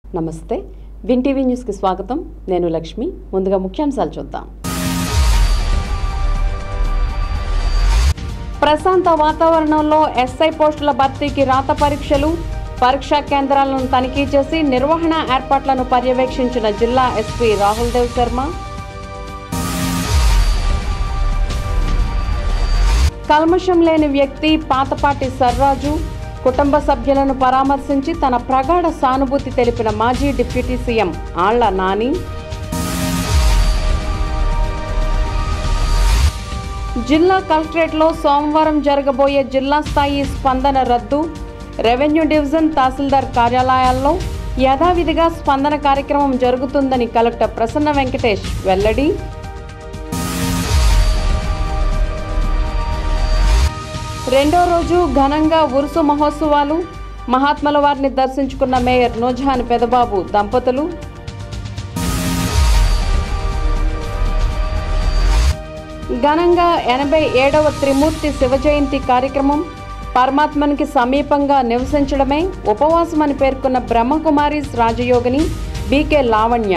నమస్తే win TV న్యూస్కి స్వాగతం నేను లక్ష్మి ముందుగా ముఖ్యాంశాలు చూద్దాం ప్రశాంత వాతావరణంలో ఎస్ఐ పోస్టుల భర్తీకి రాత పరీక్షలు పరీక్షా కేంద్రాలను తనిఖీ చేసి నిర్వహణ ఏర్పాట్లను పర్యవేక్షించిన జిల్లా ఎస్పీ రాహుల్ దేవ్ శర్మ కల్మషం లేని వ్యక్తి పాతపాటి సర్రాజు కుటుంబ సభ్యులను పరామర్శించి తన ప్రగాఢ సానుభూతి తెలిపిన మాజీ డిప్యూటీ సీఎం ఆళ్ల నాని జిల్లా కలెక్టరేట్లో సోమవారం జరగబోయే జిల్లా స్థాయి స్పందన రద్దు రెవెన్యూ డివిజన్ తహసీల్దార్ కార్యాలయాల్లో యథావిధిగా స్పందన కార్యక్రమం జరుగుతుందని కలెక్టర్ ప్రసన్న వెంకటేష్ వెల్లడి రెండో రోజు ఘనంగా ఉరుసు మహోత్సవాలు మహాత్మల వారిని దర్శించుకున్న మేయర్ నూజహాన్ పెదబాబు దంపతులు ఘనంగా ఎనభై ఏడవ త్రిమూర్తి శివ జయంతి కార్యక్రమం పరమాత్మనికి సమీపంగా నివసించడమే ఉపవాసమని పేర్కొన్న బ్రహ్మకుమారి రాజయోగిని బీకే లావణ్య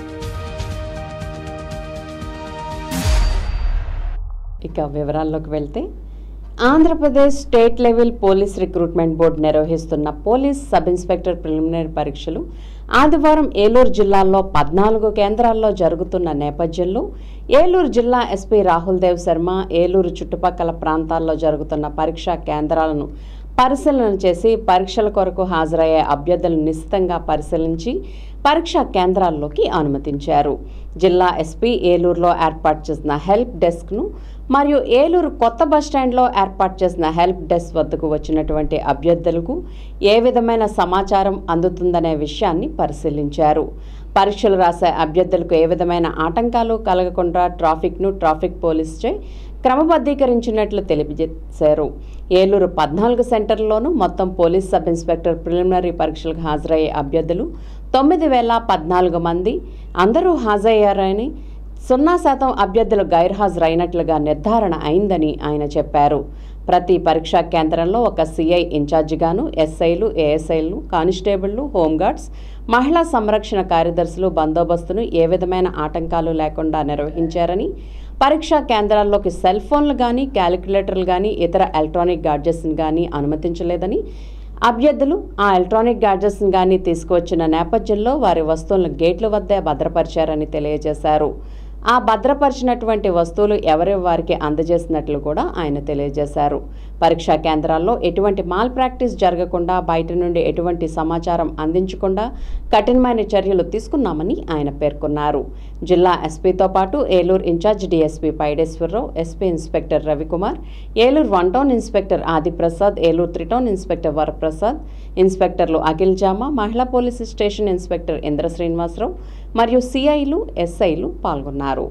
ఇక వివరాల్లోకి వెళ్తే Andhra Pradesh state level police recruitment board నిర్వహిస్తున్న పోలీస్ సబ్ ఇన్స్పెక్టర్ ప్రిలిమినరీ పరీక్షలు ఆదివారం ఏలూరు జిల్లాలో పద్నాలుగు కేంద్రాల్లో జరుగుతున్న నేపథ్యంలో ఏలూరు జిల్లా ఎస్పీ రాహుల్ దేవ్ శర్మ ఏలూరు చుట్టుపక్కల ప్రాంతాల్లో జరుగుతున్న పరీక్షా కేంద్రాలను పరిశీలన చేసి పరీక్షల కొరకు హాజరయ్యే అభ్యర్థులను నిశ్చితంగా పరిశీలించి పరీక్షా కేంద్రాల్లోకి అనుమతించారు జిల్లా ఎస్పీ ఏలూరులో ఏర్పాటు చేసిన హెల్ప్ డెస్క్ను మరియు ఏలూరు కొత్త బస్టాండ్లో ఏర్పాటు చేసిన హెల్ప్ డెస్క్ వద్దకు వచ్చినటువంటి అభ్యర్థులకు ఏ విధమైన సమాచారం అందుతుందనే విషయాన్ని పరిశీలించారు పరీక్షలు రాసే అభ్యర్థులకు ఏ విధమైన ఆటంకాలు కలగకుండా ట్రాఫిక్ను ట్రాఫిక్ పోలీసుచే క్రమబద్ధీకరించినట్లు తెలియజేశారు ఏలూరు పద్నాలుగు సెంటర్లోనూ మొత్తం పోలీస్ సబ్ ఇన్స్పెక్టర్ ప్రిలిమినరీ పరీక్షలకు హాజరయ్యే అభ్యర్థులు తొమ్మిది వేల పద్నాలుగు మంది అందరూ హాజరయ్యారని సున్నా శాతం అభ్యర్థులు గైర్హాజరైనట్లుగా నిర్ధారణ అయిందని ఆయన చెప్పారు ప్రతి పరీక్షా కేంద్రంలో ఒక సిఐ ఇన్ఛార్జిగాను ఎస్ఐలు ఏఎస్ఐలు కానిస్టేబుళ్లు హోంగార్డ్స్ మహిళా సంరక్షణ కార్యదర్శులు బందోబస్తును ఏ విధమైన ఆటంకాలు లేకుండా నిర్వహించారని పరీక్షా కేంద్రాల్లోకి సెల్ ఫోన్లు కానీ క్యాలిక్యులేటర్లు కానీ ఇతర ఎలక్ట్రానిక్ గాడ్జెట్స్ని కానీ అనుమతించలేదని అభ్యర్థులు ఆ ఎలక్ట్రానిక్ గ్యాడ్జెట్స్ని కానీ తీసుకువచ్చిన నేపథ్యంలో వారి వస్తువులను గేట్ల వద్దే భద్రపరిచారని తెలియజేశారు ఆ భద్రపరిచినటువంటి వస్తువులు ఎవరి వారికి అందజేసినట్లు కూడా ఆయన తెలియజేశారు పరీక్షా కేంద్రాల్లో ఎటువంటి మాల్ ప్రాక్టీస్ జరగకుండా బయట నుండి ఎటువంటి సమాచారం అందించకుండా కఠినమైన చర్యలు తీసుకున్నామని ఆయన పేర్కొన్నారు జిల్లా ఎస్పీతో పాటు Eluru in charge DSP Paideswararao SP inspector Ravikumar Eluru one town inspector Adiprasad Eluru three town inspector Varaprasad ఇన్స్పెక్టర్లు అఖిల్ జామా మహిళా police station inspector Indra Srinivasarao మరియు సిఐలు ఎస్ఐలు పాల్గొన్నారు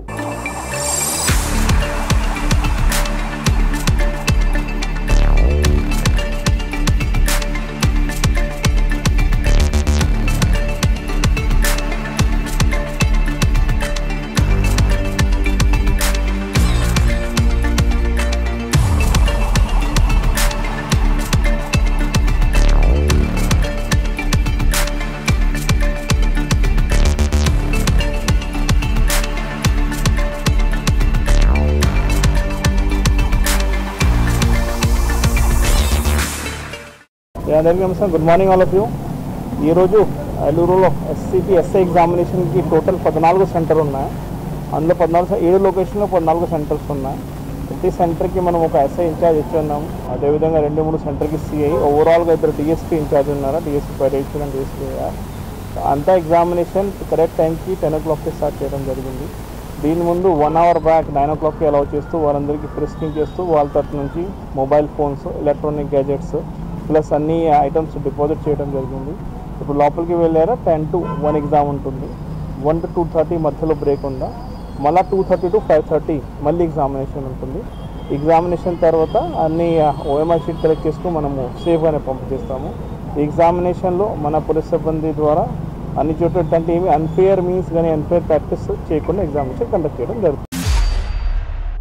అందరికీ నమస్కారం good morning all of you ఈరోజు ఏలూరులో ఎస్సీపీ ఎస్ఐ ఎగ్జామినేషన్కి టోటల్ పద్నాలుగు సెంటర్ ఉన్నాయి అందులో పద్నాలుగు ఏడు లొకేషన్లో పద్నాలుగు సెంటర్స్ ఉన్నాయి ప్రతి సెంటర్కి మనం ఒక ఎస్ఐ ఇన్ఛార్జ్ ఇచ్చి ఉన్నాం అదేవిధంగా రెండు మూడు సెంటర్కి సిఐ ఓవరాల్గా ఇద్దరు డిఎస్పీ ఇన్ఛార్జ్ ఉన్నారు డిఎస్పీ పైరేషన్ అండ్ డిఎస్పీ అంతా ఎగ్జామినేషన్ కరెక్ట్ టైంకి టెన్ ఓ క్లాక్కి స్టార్ట్ చేయడం జరిగింది దీని ముందు వన్ అవర్ బ్యాక్ నైన్ ఓ క్లాక్కి అలౌ చేస్తూ వాళ్ళందరికీ ఫ్రిస్కింగ్ చేస్తూ వాళ్ళ తరఫు నుంచి mobile phones electronic gadgets plus అన్ని ఐటమ్స్ డిపాజిట్ చేయడం జరిగింది ఇప్పుడు లోపలికి వెళ్ళారా టెన్ టు వన్ ఎగ్జామ్ ఉంటుంది వన్ టు టూ థర్టీ మధ్యలో బ్రేక్ ఉందా మళ్ళీ two thirty to five thirty మళ్ళీ ఎగ్జామినేషన్ ఉంటుంది ఎగ్జామినేషన్ తర్వాత అన్ని ఓఎంఐ షీట్ కలెక్ట్ చేసుకుని మనము సేఫ్గానే పంపించేస్తాము ఈ ఎగ్జామినేషన్లో మన పోలీస్ సిబ్బంది ద్వారా అన్ని చోట్ల అంటే ఏమి అన్ఫేర్ మీన్స్ కానీ అన్ఫేర్ ప్రాక్టీస్ చేయకుండా ఎగ్జామినేషన్ కండక్ట్ చేయడం జరుగుతుంది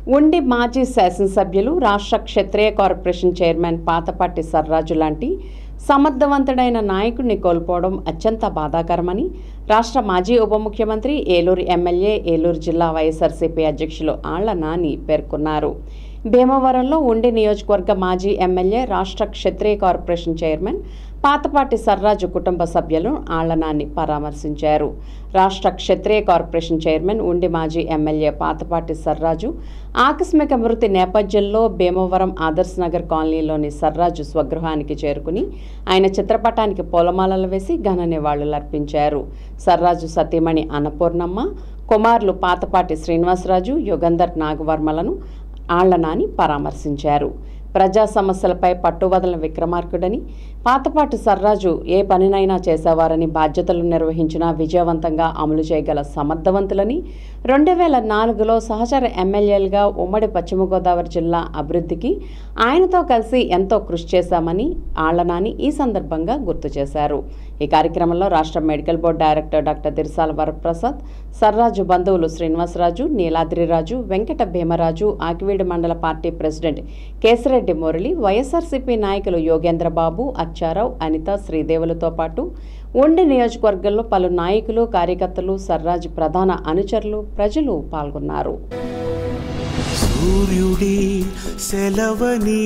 ఉండి మాజీ శాసనసభ్యులు రాష్ట్ర క్షత్రియ కార్పొరేషన్ చైర్మన్ పాతపాటి సర్రాజు లాంటి సమర్థవంతుడైన నాయకుడిని కోల్పోవడం అత్యంత బాధాకరమని రాష్ట్ర మాజీ ఉప ముఖ్యమంత్రి ఏలూరు ఎమ్మెల్యే ఏలూరు జిల్లా వైఎస్ఆర్సీపీ అధ్యక్షులు ఆళ్ల నాని పేర్కొన్నారు భీమవరంలో ఉండి నియోజకవర్గ మాజీ ఎమ్మెల్యే రాష్ట్ర క్షత్రియ కార్పొరేషన్ చైర్మన్ పాతపాటి సర్రాజు కుటుంబ సభ్యులను ఆళ్లనాన్ని పరామర్శించారు రాష్ట్ర క్షత్రియ కార్పొరేషన్ చైర్మన్ ఉండి మాజీ ఎమ్మెల్యే పాతపాటి సర్రాజు ఆకస్మిక మృతి నేపథ్యంలో భీమవరం ఆదర్శ్ నగర్ కాలనీలోని సర్రాజు స్వగృహానికి చేరుకుని ఆయన చిత్రపటానికి పూలమాలలు వేసి ఘన నివాళులర్పించారు సర్రాజు సతీమణి అన్నపూర్ణమ్మ కుమారులు పాతపాటి శ్రీనివాసరాజు యుగంధర్ నాగవర్మలను ఆళ్లనాని పరామర్శించారు ప్రజా సమస్యలపై పట్టువదల విక్రమార్కుడని పాతపాటి సర్రాజు ఏ పనినైనా చేసేవారని బాధ్యతలు నిర్వహించినా విజయవంతంగా అమలు చేయగల సమర్థవంతులని రెండు వేల నాలుగులో సహచర ఎమ్మెల్యేలుగా ఉమ్మడి పశ్చిమ గోదావరి జిల్లా అభివృద్ధికి ఆయనతో కలిసి ఎంతో కృషి చేశామని ఆళ్లనాని ఈ సందర్భంగా గుర్తు చేశారు ఈ కార్యక్రమంలో రాష్ట్ర medical board director doctor Dirsala Varaprasad Sarraju బంధువులు శ్రీనివాసరాజు నీలాద్రిరాజు వెంకట భీమరాజు ఆకివీడి మండల party president Kesireddy Murali YSRCP నాయకులు యోగేంద్రబాబు అచ్చారావు అనిత శ్రీదేవులతో పాటు ఉండి నియోజకవర్గంలో పలు నాయకులు కార్యకర్తలు సర్రాజు ప్రధాన అనుచరులు ప్రజలు పాల్గొన్నారు సూర్యుడి సెలవని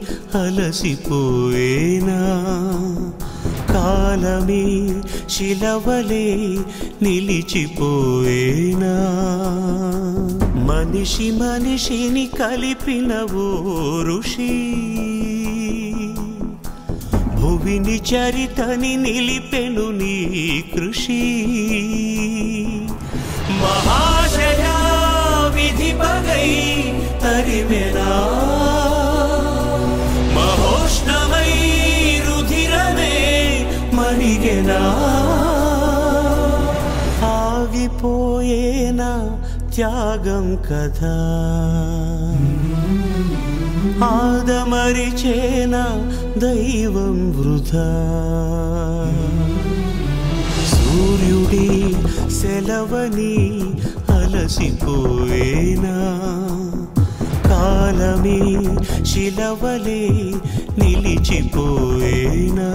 అలసిపోయేనా కాలమే శిలవలే నిలిచిపోయేనా మనిషి మనిషిని కలిపిన ఓ ఋషి భువిని చరితని నిలిపెను నీ కృషి మహాశయా విధి పగై తరిమెనా మహోష్ణమై రుధిరమే మరిగెనా ఆగిపోయేనా త్యాగం కదా ఆదమరిచేనా దైవం వృధా సూర్యుడి సెలవని అలసిపోయేనా కాలమే శిలవలే నిలిచిపోయేనా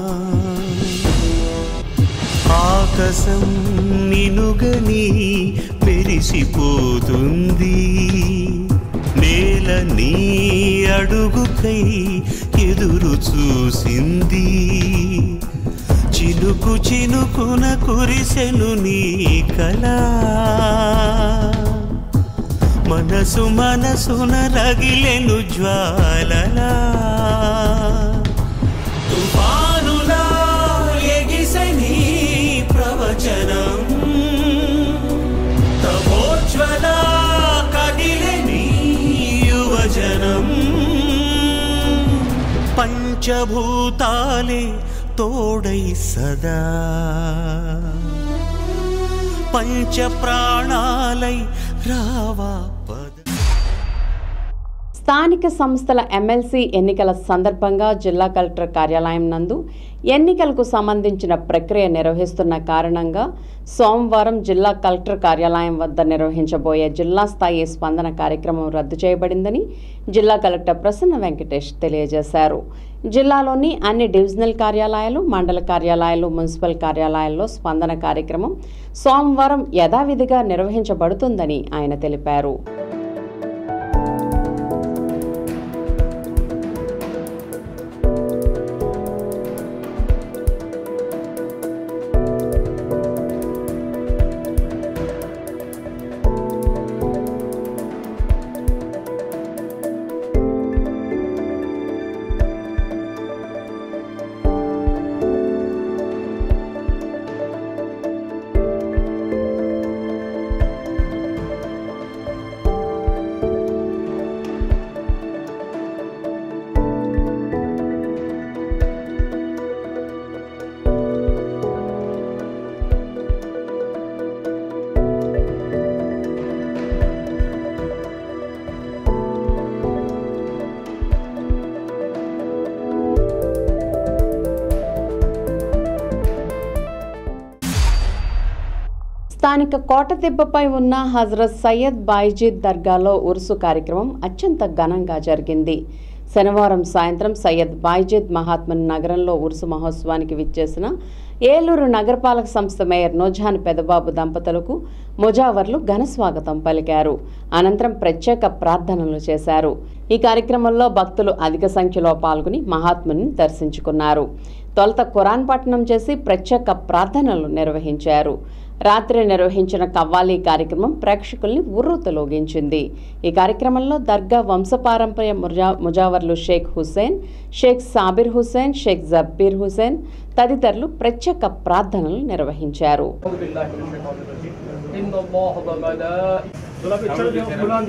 ఆకాశం నినుగని మెరిసిపోతుంది నేల నీ అడుగుకై ఎదురు చూసింది చినుకు చినుకున కురిసెను నీ కళ మనసు మనసున రగిలెను జ్వాలలా తుఫానులా ఎగిసని ప్రవచనం తమోజ్వల కదిలని యువజనం పంచభూతాలే తోడై సదా పంచ ప్రాణాలై రావా పద స్థానిక సంస్థల ఎమ్మెల్సీ ఎన్నికల సందర్భంగా జిల్లా కలెక్టర్ కార్యాలయం నందు ఎన్నికలకు సంబంధించిన ప్రక్రియ నిర్వహిస్తున్న కారణంగా సోమవారం జిల్లా కలెక్టర్ కార్యాలయం వద్ద నిర్వహించబోయే జిల్లా స్థాయి స్పందన కార్యక్రమం రద్దు చేయబడిందని జిల్లా కలెక్టర్ ప్రసన్న వెంకటేష్ తెలియజేశారు జిల్లాలోని అన్ని డివిజనల్ కార్యాలయాలు మండల కార్యాలయాలు మున్సిపల్ కార్యాలయాల్లో స్పందన కార్యక్రమం సోమవారం యథావిధిగా నిర్వహించబడుతుందని ఆయన తెలిపారు స్థానిక కోటదిబ్బపై ఉన్న హజరత్ సయ్యద్ బాయిజీద్ దర్గాలో ఉరుసు కార్యక్రమం అత్యంత ఘనంగా జరిగింది శనివారం సాయంత్రం సయ్యద్ బాయిజీద్ మహాత్మన్ నగరంలో ఉరుసు మహోత్సవానికి విచ్చేసిన ఏలూరు నగరపాలక సంస్థ మేయర్ నోజాన్ పెదబాబు దంపతులకు ముజావర్లు ఘన స్వాగతం పలికారు అనంతరం ప్రత్యేక ప్రార్థనలు చేశారు ఈ కార్యక్రమంలో భక్తులు అధిక సంఖ్యలో పాల్గొని మహాత్ముని దర్శించుకున్నారు తొలుత ఖురాన్ పఠనం చేసి ప్రత్యేక ప్రార్థనలు నిర్వహించారు రాత్రి నిర్వహించిన కవ్వాలి కార్యక్రమం ప్రేక్షకుల్ని ఉర్రూతలోగించింది ఈ కార్యక్రమంలో దర్గా వంశపారంపర్య ముజా ముజావర్లు షేక్ హుసేన్ షేక్ సాబిర్ హుసేన్ షేక్ జబ్బీర్ హుసేన్ తదితరులు ప్రత్యేక ప్రార్థనలు నిర్వహించారు أعوذ بالله من الشيطان الرجيم إن الله وملائكته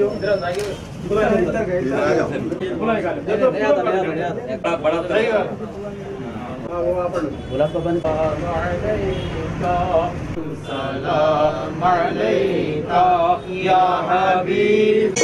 سلام عليك يا حبيب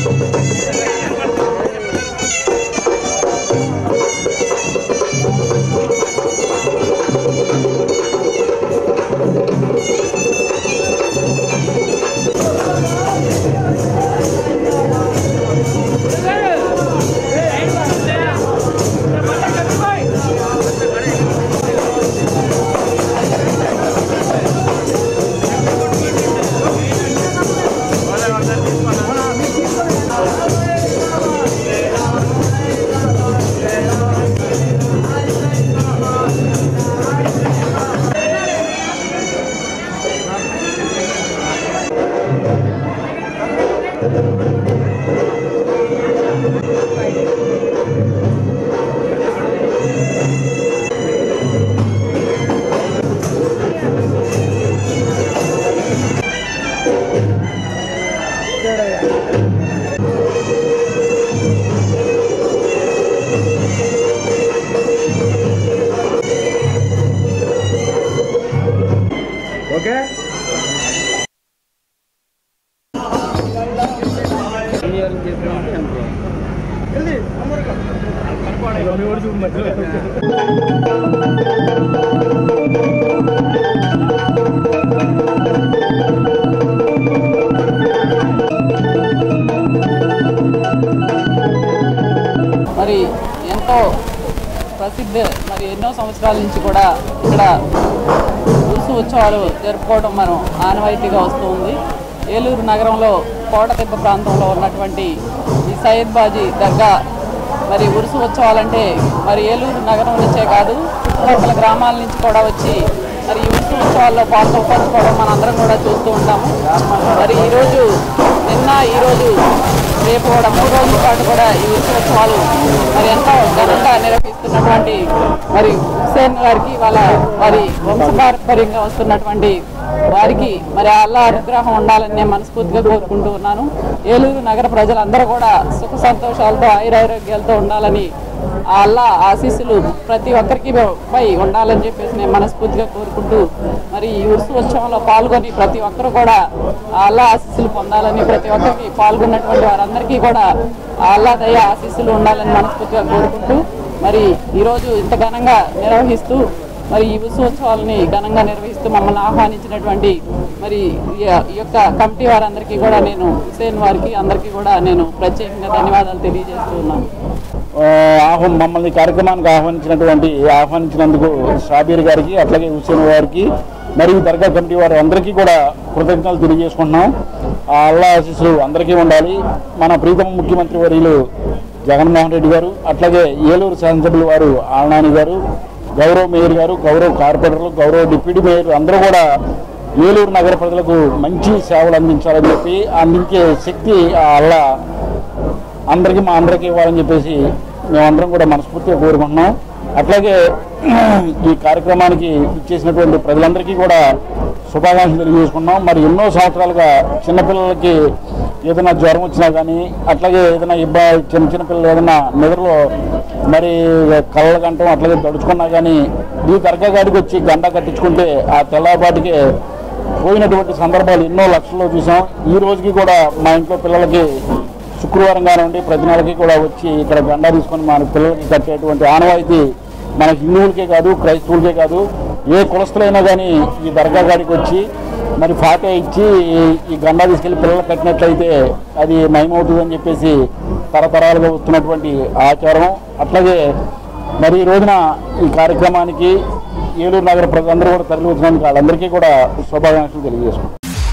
మరి ఎంతో ప్రసిద్ధ మరి ఎన్నో సంవత్సరాల నుంచి కూడా ఇక్కడ ఉరుసు ఉత్సవాలు జరుపుకోవడం మనం ఆనవాయితీగా వస్తుంది ఏలూరు నగరంలో కోటతిప్ప ప్రాంతంలో ఉన్నటువంటి ఈ సయ్యద్ బాజీ దర్గా మరి ఉరుసు ఉత్సవాలంటే మరి ఏలూరు నగరం నుంచే కాదు చుట్టుపక్కల గ్రామాల నుంచి కూడా వచ్చి మరి ఈ ఉరుసు ఉత్సవాల్లో పాల్గొపంచుకోవడం మనందరం కూడా చూస్తూ ఉంటాము మరి ఈరోజు నిన్న ఈరోజు రేపు కూడా మూడు రోజుల పాటు కూడా ఈ ఉత్సవాలు మరి ఎంతో ఘనంగా నిర్వహిస్తున్నటువంటి మరి హుసేన్ గారికి వాళ్ళ వారి వంశపారంపర్యంగా వస్తున్నటువంటి వారికి మరి అల్లా అనుగ్రహం ఉండాలని నేను మనస్ఫూర్తిగా కోరుకుంటూ ఉన్నాను ఏలూరు నగర ప్రజలందరూ కూడా సుఖ సంతోషాలతో ఆయురారోగ్యాలతో ఉండాలని ఆ అల్లా ఆశీస్సులు ప్రతి ఒక్కరికి పై ఉండాలని చెప్పేసి నేను మనస్ఫూర్తిగా కోరుకుంటూ మరి ఈ ఉరుసు ఉత్సవంలో పాల్గొని ప్రతి ఒక్కరు కూడా ఆ అల్లా ఆశీస్సులు పొందాలని ప్రతి ఒక్కరికి పాల్గొన్నటువంటి వారందరికీ కూడా ఆ అల్లా దయ ఆశీస్సులు ఉండాలని మనస్ఫూర్తిగా కోరుకుంటూ మరి ఈరోజు ఇంత ఘనంగా నిర్వహిస్తూ మరి ఈ ఉత్సవాలని ఘనంగా నిర్వహిస్తూ మమ్మల్ని ఆహ్వానించినటువంటి మరి ఈ ఈ యొక్క కమిటీ వారందరికీ కూడా నేను హుసేన్ వారికి అందరికీ కూడా నేను ప్రత్యేకంగా ధన్యవాదాలు తెలియజేస్తూ ఉన్నాను ఆహ్వాన్ మమ్మల్ని కార్యక్రమానికి ఆహ్వానించినటువంటి ఆహ్వానించినందుకు షాబీర్ గారికి అట్లాగే హుసేన్ గారికి మరియు దర్గా కమిటీ వారు అందరికీ కూడా కృతజ్ఞతలు తెలియజేసుకుంటున్నాం ఆ అల్లా ఆశీస్సులు అందరికీ ఉండాలి మన ప్రీతమ ముఖ్యమంత్రి వర్యులు జగన్మోహన్ రెడ్డి గారు అట్లాగే ఏలూరు శాసనసభ్యులు వారు ఆలనాని గారు గౌరవ మేయర్ గారు గౌరవ కార్పొరేటర్లు గౌరవ డిప్యూటీ మేయర్ అందరూ కూడా ఏలూరు నగర ప్రజలకు మంచి సేవలు అందించాలని చెప్పి అందించే శక్తి ఆ అల్లా అందరికీ మా అందరికీ ఇవ్వాలని చెప్పేసి మేమందరం కూడా మనస్ఫూర్తిగా కోరుకుంటున్నాం అట్లాగే ఈ కార్యక్రమానికి ఇచ్చేసినటువంటి ప్రజలందరికీ కూడా శుభాకాంక్షలు తెలియజేసుకున్నాం మరి ఎన్నో సంవత్సరాలుగా చిన్నపిల్లలకి ఏదైనా జ్వరం వచ్చినా కానీ అట్లాగే ఏదైనా ఇబ్బంది చిన్న చిన్న పిల్లలు ఏదైనా నిద్రలో మరి కళ్ళ గంటం అట్లాగే దడుచుకున్నా కానీ ఈ దర్గా గాడికి వచ్చి గంట కట్టించుకుంటే ఆ తెల్లపాటికి పోయినటువంటి సందర్భాలు ఎన్నో లక్షల్లో చూసాం ఈ రోజుకి కూడా మా ఇంట్లో పిల్లలకి శుక్రవారం కానివ్వండి ప్రతి నెలకి కూడా వచ్చి ఇక్కడ గండా తీసుకొని మన పిల్లలకి కట్టేటువంటి ఆనవాయితీ మన హిందువులకే కాదు క్రైస్తవులకే కాదు ఏ కులస్తులైనా కానీ ఈ దర్గా గాడికి వచ్చి మరి ఫాటే ఇచ్చి ఈ గండా తీసుకెళ్లి పిల్లలు కట్టినట్లయితే అది నయమవుతుందని చెప్పేసి తరతరాలుగా వస్తున్నటువంటి ఆచారం అట్లాగే మరి ఈ రోజున ఈ కార్యక్రమానికి ఏలూరు నగర ప్రజలందరూ కూడా తరలి వచ్చినందుకు వాళ్ళందరికీ కూడా శుభాకాంక్షలు తెలియజేసుకుంటాం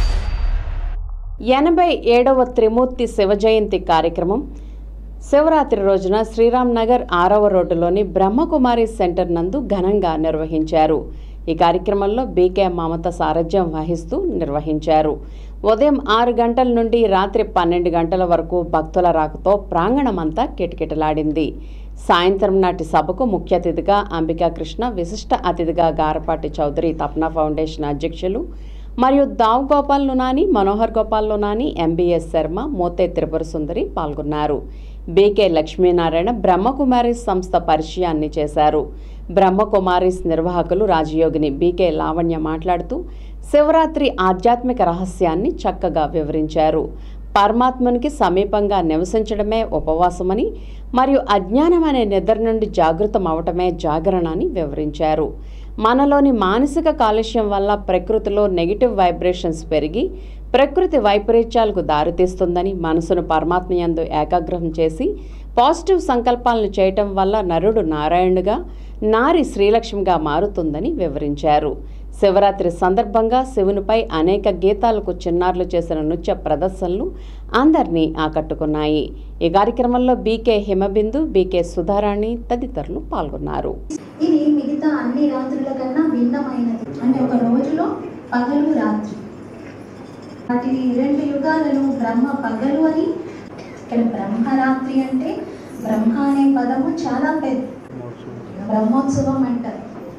ఎనభై ఏడవ త్రిమూర్తి శివ జయంతి కార్యక్రమం శివరాత్రి రోజున శ్రీరామ్ నగర్ ఆరవ రోడ్డులోని బ్రహ్మకుమారి సెంటర్ నందు ఘనంగా నిర్వహించారు ఈ కార్యక్రమంలో బీకే మమత సారథ్యం వహిస్తూ నిర్వహించారు ఉదయం ఆరు గంటల నుండి రాత్రి పన్నెండు గంటల వరకు భక్తుల రాకతో ప్రాంగణమంతా కిటకిటలాడింది సాయంత్రం నాటి సభకు ముఖ్య అతిథిగా అంబికా కృష్ణ విశిష్ట అతిథిగా గారపాటి చౌదరి తపనా ఫౌండేషన్ అధ్యక్షులు మరియు దావ్ గోపాల్ లునాని మనోహర్ గోపాల్ లునాని ఎంబీఎస్ శర్మ మోతే త్రిపుర సుందరి పాల్గొన్నారు బీకే లక్ష్మీనారాయణ బ్రహ్మకుమారిస్ సంస్థ పరిచయాన్ని చేశారు బ్రహ్మకుమారిస్ నిర్వాహకులు రాజయోగిని బీకే లావణ్య మాట్లాడుతూ శివరాత్రి ఆధ్యాత్మిక రహస్యాన్ని చక్కగా వివరించారు పరమాత్మునికి సమీపంగా నివసించడమే ఉపవాసమని మరియు అజ్ఞానం అనే నిద్ర నుండి జాగృతం అవటమే జాగరణ అని వివరించారు మనలోని మానసిక కాలుష్యం వల్ల ప్రకృతిలో నెగిటివ్ వైబ్రేషన్స్ పెరిగి ప్రకృతి వైపరీత్యాలకు దారితీస్తుందని మనసును పరమాత్మయందు ఏకాగ్రహం చేసి పాజిటివ్ సంకల్పాలను చేయటం వల్ల నరుడు నారాయణుగా నారి శ్రీలక్ష్మిగా మారుతుందని వివరించారు శివరాత్రి సందర్భంగా శివునిపై అనేక గీతాలకు చిన్నారులు చేసిన నృత్య ప్రదర్శనలు అందరినీ ఆకట్టుకున్నాయి ఈ కార్యక్రమంలో బీకే హిమబిందు బీకే సుధారాణి తదితరులు పాల్గొన్నారు ఇది మిగతా అన్ని రాత్రుల కన్నా భిన్నమైనది అంటే ఒక రోజులో పగలు రాత్రి వాటి రెండు యుగాలను బ్రహ్మ పగలు అని ఇక్కడ బ్రహ్మరాత్రి అంటే బ్రహ్మ అనే పదము చాలా పెద్ద బ్రహ్మోత్సవం అంటారు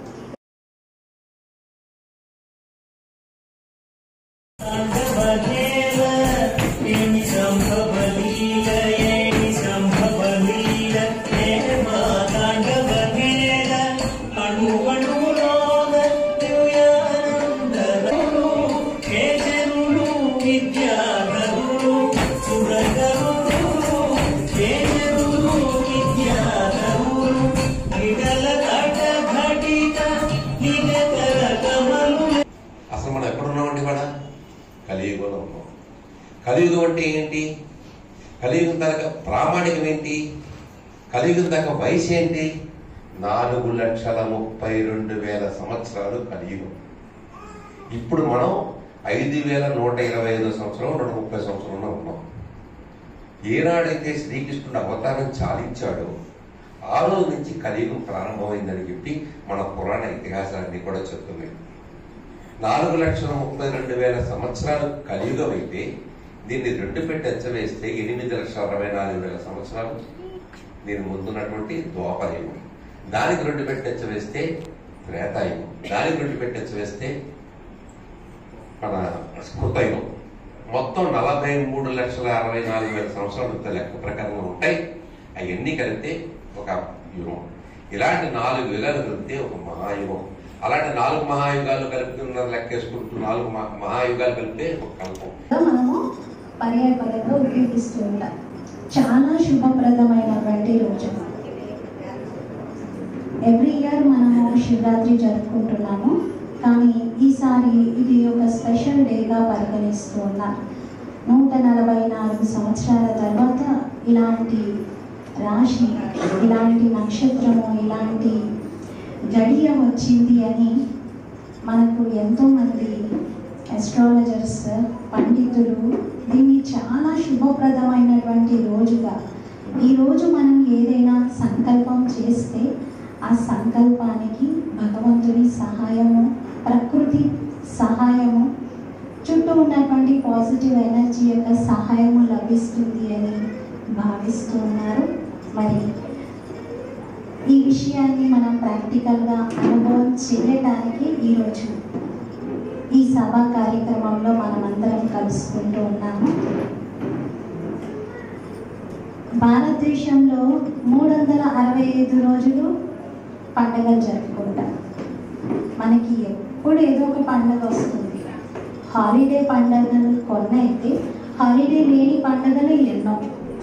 అసలు మనం ఎక్కడున్నామండి ఇవాళ కలియుగంలో ఉన్నాం కలియుగం అంటే ఏంటి కలియుగం దాకా ప్రామాణికం ఏంటి కలియుగం దాకా వయసు ఏంటి నాలుగు లక్షల ముప్పై రెండు వేల సంవత్సరాలు కలియుగం ఇప్పుడు మనం ఐదు వేల నూట ఇరవై ఐదు సంవత్సరం నూట ముప్పై సంవత్సరంలో ఉన్నాం ఏనాడైతే శ్రీకృష్ణుడు అవతారం చాలించాడో ఆ రోజు నుంచి కలియుగం ప్రారంభమైందని చెప్పి మన పురాణ ఇతిహాసాన్ని కూడా చెప్తున్నాయి నాలుగు లక్షల ముప్పై రెండు వేల సంవత్సరాలు కలియుగం అయితే దీన్ని రెండు పెట్టి వేస్తే ఎనిమిది లక్షల అరవై నాలుగు వేల సంవత్సరాలు దీని ముందున్నటువంటి ద్వాపరయుగం దానికి రెండు పెట్టి వేస్తే త్రేతాయుగం దానికి రెండు పెట్టి వేస్తే మన స్మృతయుగం మొత్తం నలభై మూడు లక్షల అరవై నాలుగు వేల సంవత్సరాలు ఇంత లెక్క ప్రకారంగా ఉంటాయి అవన్నీ కలిపితే ఒక యుగం ఇలాంటి నాలుగు యుగాలు కలిపితే ఒక మహాయుగం అలాంటి నాలుగు మహాయుగాలు కలుపుతున్న లెక్కేసుకుంటూ నాలుగు మహా- మహాయుగాలు కలిపితే ఒక కల్పం మనము పర్యాయ పదంగా ఉపయోగిస్తూ ఉంటాం చాలా శుభప్రదమైనటువంటి రోజు ఎవ్రీ ఇయర్ మనము శివరాత్రి జరుపుకుంటున్నాము కానీ ఈసారి ఇది ఒక స్పెషల్ డేగా పరిగణిస్తూ ఉన్నారు నూట నలభై నాలుగు సంవత్సరాల తర్వాత ఇలాంటి రాశి ఇలాంటి నక్షత్రము ఇలాంటి గడియ వచ్చింది అని మనకు ఎంతోమంది అస్ట్రాలజర్స్ పండితులు దీన్ని చాలా శుభప్రదమైనటువంటి రోజుగా ఈ రోజు మనం ఏదైనా సంకల్పం చేస్తే ఆ సంకల్పానికి భగవంతుని సహాయము ప్రకృతి సహాయము చుట్టూ ఉన్నటువంటి పాజిటివ్ ఎనర్జీ యొక్క సహాయము లభిస్తుంది అని భావిస్తూ ఉన్నారు మరి ఈ విషయాన్ని మనం ప్రాక్టికల్గా అనుభవం చేయడానికి ఈరోజు ఈ సభా కార్యక్రమంలో మనమందరం కలుసుకుంటూ ఉన్నాము భారతదేశంలో మూడు వందల అరవై ఐదు రోజులు పండగలు జరుపుకుంటాం మనకి ఎప్పుడు ఏదో ఒక పండగ వస్తుంది హాలిడే పండగలు కొన్ని అయితే హాలిడే లేని పండగలు ఎన్నో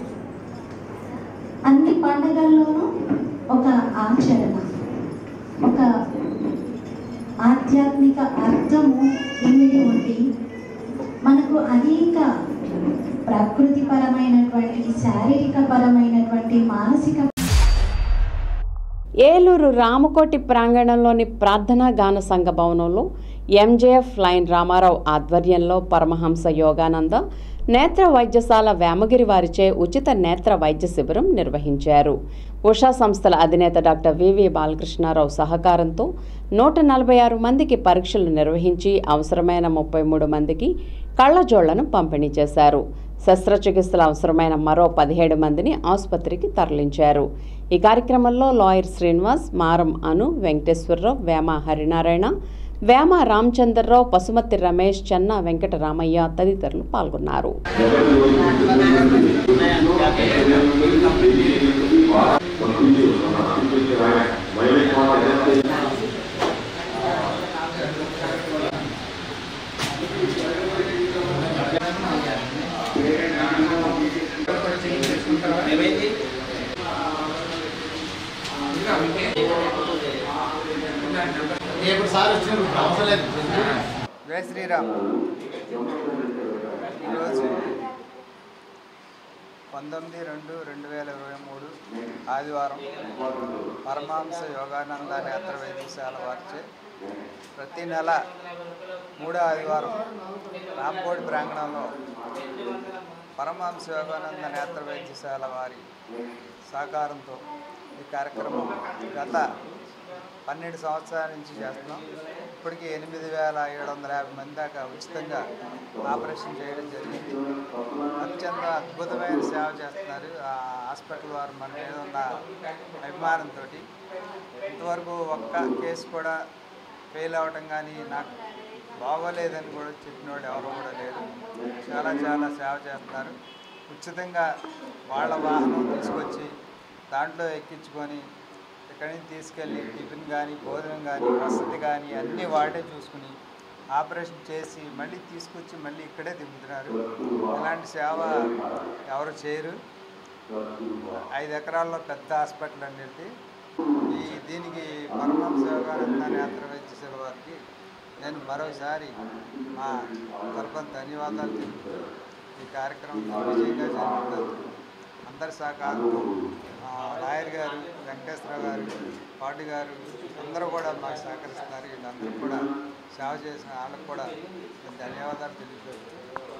అన్ని పండగల్లోనూ ఒక ఆచరణ ఒక ఆధ్యాత్మిక అర్థము ఇమిడి ఉండి మనకు అనేక ప్రకృతి పరమైనటువంటి శారీరక పరమైనటువంటి మానసిక ఏలూరు రామకోటి ప్రాంగణంలోని ప్రార్థనా గాన సంఘ భవనంలో ఎంజేఎఫ్ లైన్ రామారావు ఆధ్వర్యంలో పరమహంస యోగానంద నేత్ర వైద్యశాల వేమగిరి వారిచే ఉచిత నేత్ర వైద్య శిబిరం నిర్వహించారు ఉషా సంస్థల అధినేత డాక్టర్ వివి బాలకృష్ణారావు సహకారంతో నూట నలభై ఆరు మందికి పరీక్షలు నిర్వహించి అవసరమైన ముప్పై మూడు మందికి కళ్ళజోళ్లను పంపిణీ చేశారు శస్త్రచికిత్సలు అవసరమైన మరో పదిహేడు మందిని ఆసుపత్రికి తరలించారు ఈ కార్యక్రమంలో లాయర్ శ్రీనివాస్ మారం అను వెంకటేశ్వరరావు వేమ హరినారాయణ వేమ రామచంద్రరావు పసుమతి రమేష్ చెన్న వెంకటరామయ్య తదితరులు పాల్గొన్నారు జై శ్రీరామ్ ఈరోజు పంతొమ్మిది రెండు రెండు వేల ఇరవై మూడు ఆదివారం పరమాంస యోగానంద నేత్ర వైద్యశాల వారిచే ప్రతి నెల మూడో ఆదివారం రాంకోటి ప్రాంగణంలో పరమాంస యోగానంద నేత్ర వైద్యశాల వారి సహకారంతో ఈ కార్యక్రమం గత పన్నెండు సంవత్సరాల నుంచి చేస్తున్నాం ఇప్పటికీ ఎనిమిది వేల ఏడు వందల యాభై మంది దాకా ఉచితంగా ఆపరేషన్ చేయడం జరిగింది అత్యంత అద్భుతమైన సేవ చేస్తున్నారు ఆ హాస్పిటల్ వారు మన మీద ఉన్న అభిమానంతో ఇంతవరకు ఒక్క కేసు కూడా ఫెయిల్ అవ్వటం కానీ నాకు బాగోలేదని కూడా చెప్పినవాడు ఎవరు కూడా లేరు చాలా చాలా సేవ చేస్తున్నారు ఉచితంగా వాళ్ళ వాహనం తీసుకొచ్చి దాంట్లో ఎక్కించుకొని ఇక్కడి నుంచి తీసుకెళ్ళి టిఫిన్ కానీ భోజనం కానీ వసతి కానీ అన్నీ వాడే చూసుకుని ఆపరేషన్ చేసి మళ్ళీ తీసుకొచ్చి మళ్ళీ ఇక్కడే దింపుతున్నారు ఇలాంటి సేవ ఎవరు చేయరు ఐదు ఎకరాల్లో పెద్ద హాస్పిటల్ అనేది ఈ దీనికి పరమహంస యోగానంద నేత్ర వైద్యశాల వారికి నేను మరోసారి మా తరఫున ధన్యవాదాలు తెలుపుతూ ఈ కార్యక్రమం విజయంగా జరుగుతుంది అందరి సహకారంతో ఆ, లాయర్ గారు వెంకటేశ్వర గారు పాటి గారు అందరూ కూడా మాకు సహకరిస్తున్నారు వీళ్ళందరూ కూడా సేవ చేసిన వాళ్ళకు కూడా నేను ధన్యవాదాలు తెలియజేస్తూ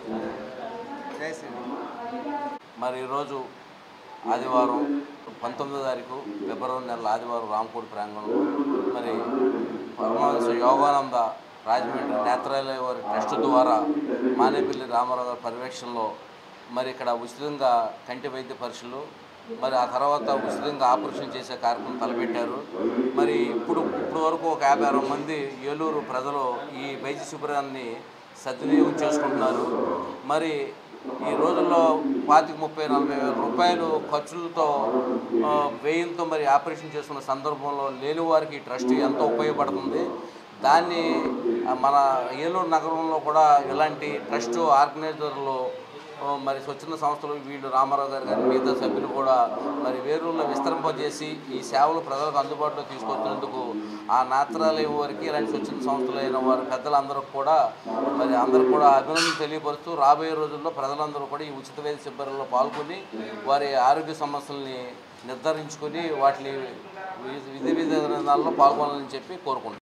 జై శ్రీరామ్ మరి ఈరోజు ఆదివారం పంతొమ్మిదో తారీఖు ఫిబ్రవరి నెల ఆదివారం రామకోటి ప్రాంగణంలో మరి పరమహంస యోగానంద రాజమండ్రి నేత్రాలయ వారి ట్రస్ట్ ద్వారా మానేపల్లి రామారావు గారి పర్యవేక్షణలో మరి ఇక్కడ ఉచితంగా కంటి వైద్య పరీక్షలు మరి ఆ తర్వాత ఉచితంగా ఆపరేషన్ చేసే కార్యక్రమం తలపెట్టారు మరి ఇప్పుడు ఇప్పుడు వరకు ఒక యాభై అరవై మంది ఏలూరు ప్రజలు ఈ వైద్య శిబిరాన్ని సద్వినియోగం చేసుకుంటున్నారు మరి ఈ రోజుల్లో పాతిక ముప్పై నలభై వేల రూపాయలు ఖర్చులతో ఆ, వ్యయంతో మరి ఆపరేషన్ చేసుకున్న సందర్భంలో లేని వారికి ఈ ట్రస్ట్ ఎంతో ఉపయోగపడుతుంది దాన్ని ఆ, మన ఏలూరు నగరంలో కూడా ఇలాంటి ట్రస్ట్ ఆర్గనైజర్లు ఆ, మరి స్వచ్ఛంద సంస్థలు వీళ్ళు రామారావు గారు కానీ మిగతా సభ్యులు కూడా మరి వేరూరులో విస్తరింపజేసి ఈ సేవలు ప్రజలకు అందుబాటులో తీసుకొచ్చినందుకు ఆ నేత్రాలయం వారికి ఇలాంటి స్వచ్ఛంద సంస్థలు అయిన వారి పెద్దలందరూ కూడా మరి అందరూ కూడా అభినందన తెలియపరుస్తూ రాబోయే రోజుల్లో ప్రజలందరూ కూడా ఈ ఉచిత వైద్య శిబిరంలో పాల్గొని వారి ఆరోగ్య సమస్యల్ని నిర్ధారించుకొని వాటిని విధి విధానాల్లో పాల్గొనాలని చెప్పి కోరుకుంటున్నాను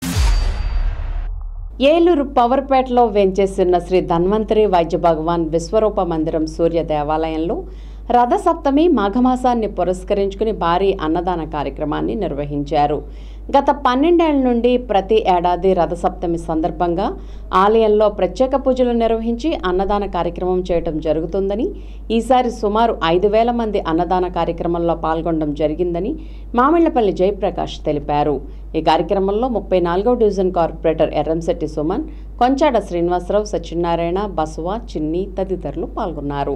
ఏలూరు పవర్పేటలో వెంచేస్తున్న శ్రీ ధన్వంతరి వైద్య భగవాన్ విశ్వరూప మందిరం సూర్య దేవాలయంలో రథసప్తమి మాఘమాసాన్ని పురస్కరించుకుని భారీ అన్నదాన కార్యక్రమాన్ని నిర్వహించారు గత పన్నెండేళ్ల నుండి ప్రతి ఏడాది రథసప్తమి సందర్భంగా ఆలయంలో ప్రత్యేక పూజలు నిర్వహించి అన్నదాన కార్యక్రమం చేయడం జరుగుతుందని ఈసారి సుమారు ఐదు వేల మంది అన్నదాన కార్యక్రమంలో పాల్గొనడం జరిగిందని మామిళ్లపల్లి జయప్రకాష్ తెలిపారు ఈ కార్యక్రమంలో ముప్పై నాలుగవ డివిజన్ కార్పొరేటర్ ఎర్రంశెట్టి సుమన్ కొంచాడ శ్రీనివాసరావు సత్యనారాయణ బసవ చిన్ని తదితరులు పాల్గొన్నారు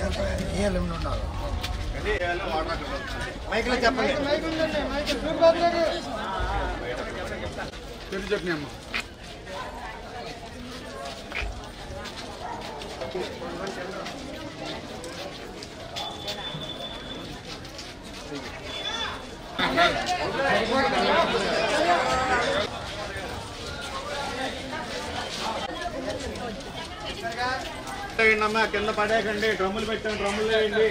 అమ్మా కింద పడేయకండి డ్రమ్ములు పెట్టండి డ్రమ్ములు వేయండి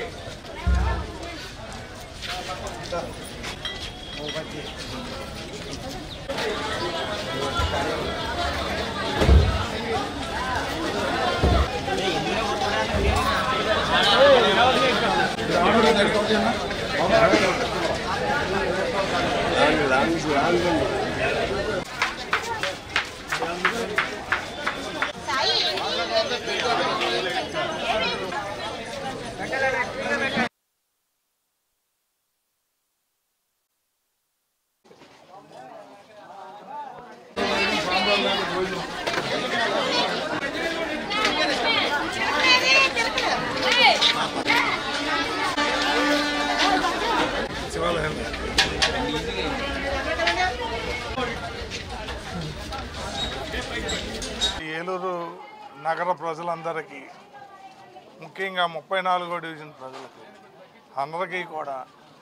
ఏలూరు నగర ప్రజలందరికీ ముఖ్యంగా ముప్పై నాలుగో డివిజన్ ప్రజలకు అందరికీ కూడా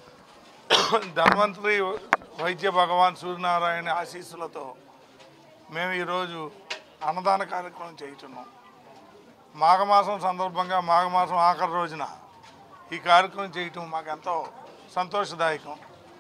ధన్వంతరి వైద్య భగవాన్ సూర్యనారాయణ ఆశీస్సులతో మేము ఈరోజు అన్నదాన కార్యక్రమం చేయుచున్నాం మాఘమాసం సందర్భంగా మాఘమాసం ఆఖరి రోజున ఈ కార్యక్రమం చేయటం మాకు ఎంతో సంతోషదాయకం